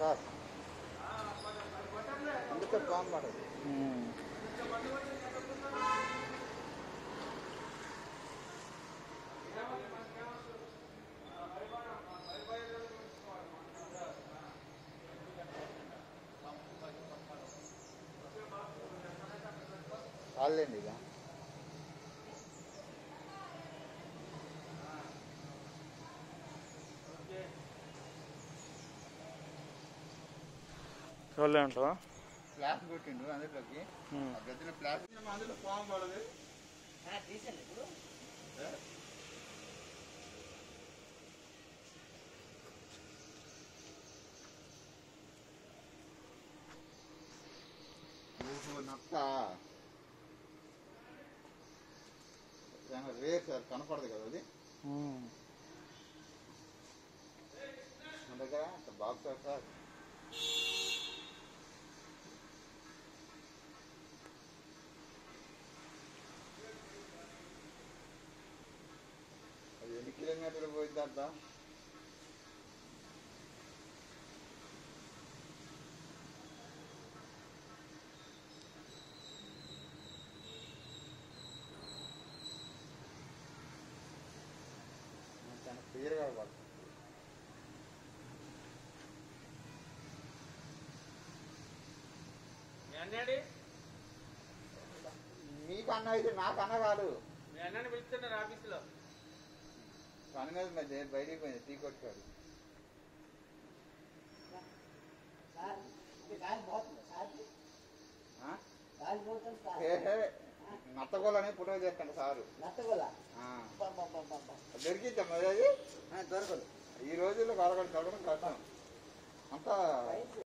Sir అందుకే పాము పడదు ఉమ్. చాలండి ఇక చాలే అంటావా ఫ్లాష్ కొట్టిండు అందులోకి ఉమ్. ఆ గదిలో ఫ్లాష్ అందులో పాము పడదు తీసండి ఇప్పుడు ఓహో నక్క రే సార్ కనపడదు కదా అది ఉమ్. మన దగ్గర బాక్స్ సార్ అది ఎన్ని కిలోమీటర్లు పోయిందంట చాలా క్లియర్గా పడుతుంది మీ అన్నాడి మీకన్నా అయితే నాకన్నా కాదు మీ అన్నని పిలుస్తున్నారు ఆఫీసులో పని మీద మధ్య బయటికి పోయింది టీ కొట్టుకాడు సార్ ఇది గాలి పోతుంది సార్ ఆ? గాలి పోతుంది సార్ హే హే నత్తగోలని ఫోటో చేస్తాను సారు నత్తగొల్ల ఆ. అబ్బబ్బబ్బబ్బ. దొరికిద్దా మరి అది ఆ, దొరకదు ఈ రోజుల్లో కలగడం కలగడం కష్టం అంతా